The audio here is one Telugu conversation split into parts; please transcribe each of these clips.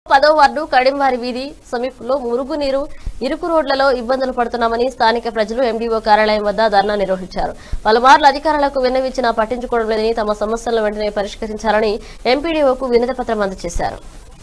పదో వార్డు కడింవారి వీధి సమీపంలో మురుగునీరు ఇరుకు రోడ్లలో ఇబ్బందులు పడుతున్నామని స్థానిక ప్రజలు ఎండీఓ కార్యాలయం వద్ద ధర్నా నిర్వహించారు పలుమార్లు అధికారులకు విన్నవించినా పట్టించుకోవడం లేదని తమ సమస్యలను వెంటనే పరిష్కరించాలని ఎంపీడీఓకు వినతి పత్రం అందజేశారు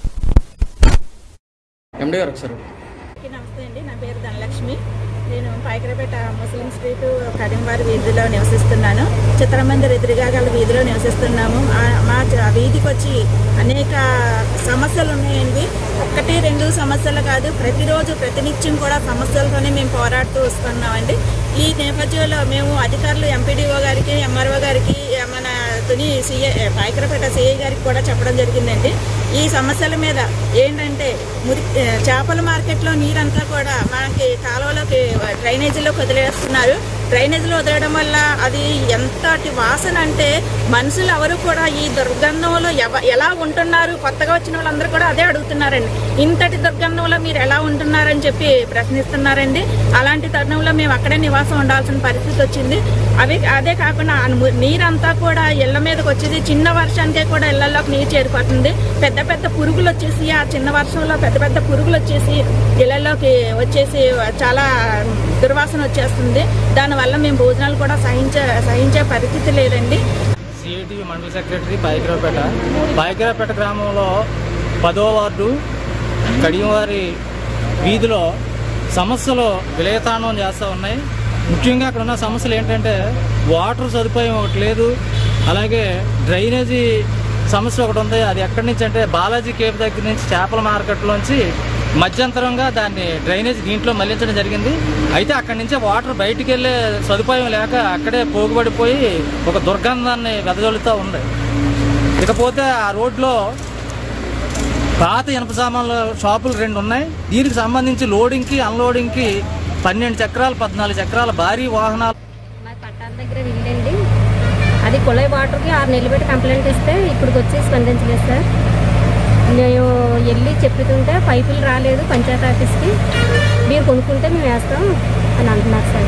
ఎండి గారు ఒకసారి అందరికీ నమస్తే అండి నా పేరు ధనలక్ష్మి నేను పాయకరపేట ముస్లిం స్ట్రీట్ కడింబారి వీధిలో నివసిస్తున్నాను చిత్రమందిర్ ఎదురుగా గల వీధిలో నివసిస్తున్నాము ఆ- మా చ- వీధికి వచ్చి అనేక సమస్యలు ఉన్నాయండి ఒక్కటి రెండు సమస్యలు కాదు ప్రతిరోజు ప్రతినిత్యం కూడా సమస్యలతోనే మేము పోరాడుతూ వస్తున్నామండి ఈ నేపథ్యంలో మేము అధికారులు ఎంపీడీఓ గారికి ఎంఆర్ఓ గారికి మన తుని సిఐ పాయకరపేట సిఐ గారికి కూడా చెప్పడం జరిగిందండి ఈ సమస్యల మీద ఏంటంటే మురి చేపల మార్కెట్లో నీరంతా కూడా మనకి కాలువలోకి డ్రైనేజీలోకి వదిలేస్తున్నారు డ్రైనేజీలో వదిలేయడం వల్ల అది ఎంతటి వాసన అంటే మనుషులు ఎవరు కూడా ఈ దుర్గంధంలో ఎవ ఎలా ఉంటున్నారు కొత్తగా వచ్చిన వాళ్ళందరూ కూడా అదే అడుగుతున్నారండి ఇంతటి దుర్గంధంలో మీరు ఎలా ఉంటున్నారని చెప్పి ప్రశ్నిస్తున్నారండి అలాంటి తరుణంలో మేము అక్కడే నివాసం ఉండాల్సిన పరిస్థితి వచ్చింది అవి అదే కాకుండా ఆ ము- నీరంతా కూడా ఇళ్ల మీదకి వచ్చేది చిన్న వర్షానికే కూడా ఇళ్లలోకి నీరు చేరిపోతుంది పెద్ద పెద్ద పురుగులు వచ్చేసి ఆ చిన్న వర్షంలో పెద్ద పెద్ద పురుగులు వచ్చేసి ఇళ్లలోకి వచ్చేసి చాలా దుర్వాసన వచ్చేస్తుంది దానివల్ల మేము భోజనాలు కూడా సహించే సహించే పరిస్థితి లేదండి సిఐటి మండల సెక్రటరీ పాయకరావుపేట పాయకరావుపేట గ్రామంలో పదో వార్డు కడియంవారి వీధిలో సమస్యలు విలయతాండం చేస్తూ ఉన్నాయి ముఖ్యంగా అక్కడ ఉన్న సమస్యలు ఏంటంటే వాటర్ సదుపాయం ఒకటి లేదు అలాగే డ్రైనేజీ సమస్య ఒకటి ఉంది అది ఎక్కడి నుంచి అంటే బాలాజీ కేఫ్ దగ్గర నుంచి చేపల మార్కెట్లోంచి మధ్యంతరంగా దాన్ని డ్రైనేజ్ దీంట్లో మళ్లించడం జరిగింది అయితే అక్కడి నుంచే వాటర్ బయటికి వెళ్ళే సదుపాయం లేక అక్కడే పోగుబడిపోయి ఒక దుర్గంధాన్ని వెదజల్లుతూ ఉంది ఇకపోతే ఆ రోడ్లో పాత ఇనప సామాన్ల షాపులు రెండు ఉన్నాయి దీనికి సంబంధించి లోడింగ్కి అన్లోడింగ్కి పన్నెండు చక్రాలు పద్నాలుగు చక్రాల భారీ వాహనాలు మా పట్టాల దగ్గర వెళ్ళండి అది కుళాయి వాటర్కి ఆరు నెలలు పెట్టి కంప్లైంట్ ఇస్తే ఇప్పటికి వచ్చి స్పందించలేదు సార్ నేను వెళ్ళి చెప్తుంటే పైపులు రాలేదు పంచాయతీ ఆఫీస్కి మీరు కొనుక్కుంటే మేము వేస్తాం అని అంటున్నారు సార్